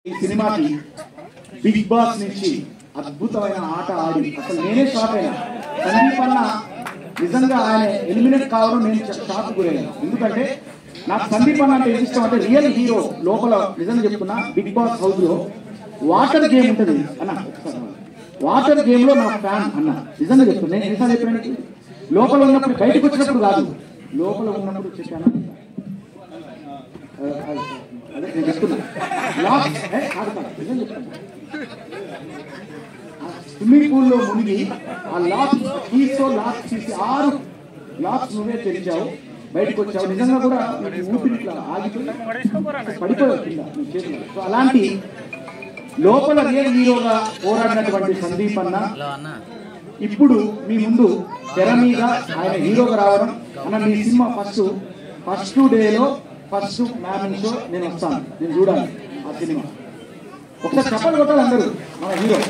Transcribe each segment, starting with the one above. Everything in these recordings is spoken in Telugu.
ఈ సినిమాకి బిగ్ బాస్ నుంచి అద్భుతమైన ఆట ఆడి అసలు నేనే షాక్ అయినా సందీప్ అన్న నిజంగా ఆయన ఎలిమినేట్ కావడం నేను షాక్ గురయ్యాను ఎందుకంటే నాకు సందీప్ అన్న అంటే ఎంత ఇష్టం అంటే రియల్ హీరో లోపల నిజంగా చెప్తున్నా బిగ్ బాస్ హౌస్ లో వాటర్ గేమ్ ఉంటుంది అన్న ఒకసారి వాటర్ గేమ్ లో నా ఫ్యాన్ అన్న నిజంగా చెప్తున్నా నేను ఎన్నిసార్లు చెప్పడానికి లోపల ఉన్నప్పుడు బయటకు వచ్చినప్పుడు కాదు లోపల ఉన్నప్పుడు చెప్పాను అదే నేను చెప్తున్నా లాస్ట్ ఏ, కాదు కాదు నిజం చెప్తున్నా స్విమ్మింగ్ పూల్ లో మునిగి ఆ లాస్ట్ కీస్ లాస్ట్ తీసి ఆరు లాస్ట్ నువ్వే తెరిచావు బయటకు వచ్చావు నిజంగా కూడా నీకు ఊపిరి ఇట్లా ఆగిపోయి పడిపోయావు కింద నీ చేతిలో సో అలాంటి లోపల రియల్ హీరోగా పోరాడినటువంటి సందీప్ అన్న ఇప్పుడు మీ ముందు తెర మీద ఆయన హీరోగా రావడం అన్న మీ సినిమా ఫస్ట్ ఫస్ట్ డేలో ఫస్ట్ మ్యామింగ్ షో నేను వస్తాను నేను చూడాలి ఆ సినిమా ఒకసారి చెప్పలు కొట్టాలి అందరూ మన హీరో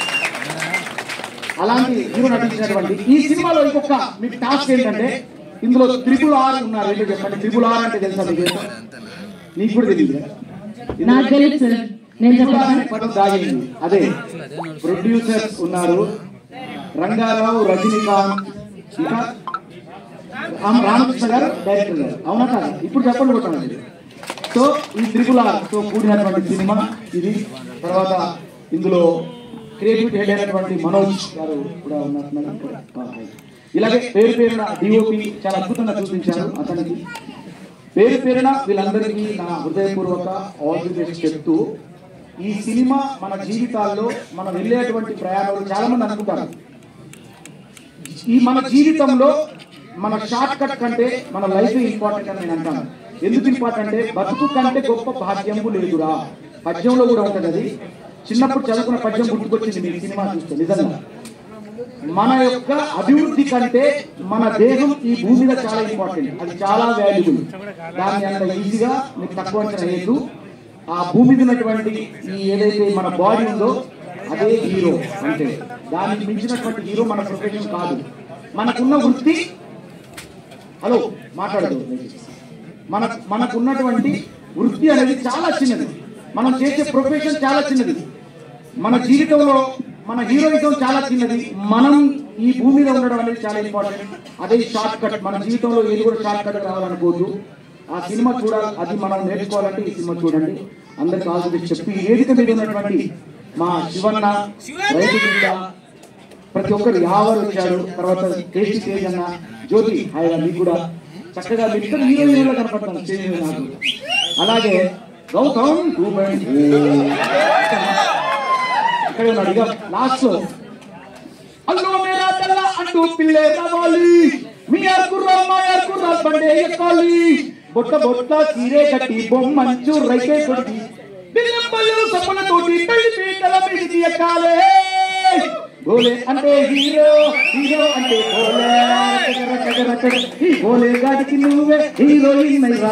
అలాంటి హీరో నటించినటువంటి ఈ సినిమాలో ఇంకొక మీకు టాస్క్ ఏంటంటే ఇందులో త్రిపుల్ ఆర్ ఉన్నారు ఏంటో చెప్పండి త్రిపుల్ ఆర్ అంటే తెలుసా మీకు ఏంటో? నీకు కూడా తెలియదు నాకు తెలుసు సార్ నేను చెప్పాను పదం దాగింది అదే ప్రొడ్యూసర్స్ ఉన్నారు రంగారావు రజనీకాంత్ ఇంకా రామ- రామకృష్ణ గారు డైరెక్టర్ గారు అవునా కాదా ఇప్పుడు చెప్పండి కొట్టాలి సో ఈ త్రిపుల్ ఆర్ తో కూడినటువంటి సినిమా ఇది తర్వాత ఇందులో క్రియేటివిటీ హెడ్ అయినటువంటి మనోజ్ గారు కూడా ఉన్నట్టున్నారు ఇక్కడ. ఆ, ఇలాగే పేరు పేరున డిఓపి చాలా అద్భుతంగా చూపించారు అతనికి పేరు పేరున వీళ్ళందరికీ నా హృదయపూర్వక ఆల్ ది బెస్ట్ చెప్తూ ఈ సినిమా మన జీవితాల్లో మనం వెళ్ళేటువంటి ప్రయాణాలు చాలా మంది అనుకుంటారు ఈ మన జీవితంలో మన షార్ట్ కట్ కంటే మన లైఫ్ ఇంపార్టెంట్ అని నేను అంటాను ఎందుకు ఇంపార్టెంట్ అంటే బతుకు కంటే గొప్ప భాగ్యము లేదురా పద్యంలో కూడా ఉంటుంది అది చిన్నప్పుడు చదువుకున్న పద్యం గుర్తుకొచ్చింది మీ సినిమా చూస్తే నిజంగా మన యొక్క అభివృద్ధి కంటే మన దేహం ఈ భూమి మీద చాలా ఇంపార్టెంట్ అది చాలా వాల్యుబుల్ దాన్ని అంత ఈజీగా మీకు తక్కువ అంచనా వేయద్దు ఆ భూమి మీద ఉన్నటువంటి ఈ ఏదైతే మన బాడీ ఉందో అదే హీరో అంటే దానికి మించినటువంటి హీరో మన ప్రొఫెషన్ కాదు మనకున్న వృత్తి హలో మాట్లాడదు మన మనకున్నటువంటి వృత్తి అనేది చాలా చిన్నది మనం చేసే ప్రొఫెషన్ చాలా చిన్నది మన జీవితంలో మన హీరోయిజం చాలా చిన్నది మనం ఈ భూమి మీద ఉండడం అనేది చాలా ఇంపార్టెంట్ అదే షార్ట్ కట్ మన జీవితంలో ఏది కూడా షార్ట్ కట్ రావాలనుకోవద్దు ఆ సినిమా చూడాలి అది మనం నేర్చుకోవాలంటే ఈ సినిమా చూడండి అందరికి ఆల్రెడీ చెప్పి ఈ వేదిక మీద ఉన్నటువంటి మా శివన్న రైతు బిడ్డ, ప్రతి ఒక్కరు యావరు వచ్చారు తర్వాత కేసీ తేజ్ అన్న జ్యోతి ఆయన మీకు కూడా చక్కగా మీరు ఇద్దరు హీరో హీరోలో కనపడతాను స్టేజ్ మీద నాకు అలాగే గౌతమ్ గూబెన్ ఇక్కడ ఉన్నాడు ఇక లాస్ట్ లో అల్లో మేరా తెల్ల అంటూ పిల్లే రావాలి మీ అర్కుర్రా మా అర్కుర్రా బండే ఎక్కాలి బొట్ట బొట్ట చీరే కట్టి బొమ్మంచు రైకే కొట్టి బిల్లంబల్లు సప్పలతోటి పెళ్లి పీటల మీదికి ఎక్కాలే భోలే అంటే హీరో హీరో అంటే భోలే ఈ భోలే గాడికి నువ్వే హీరోయిన్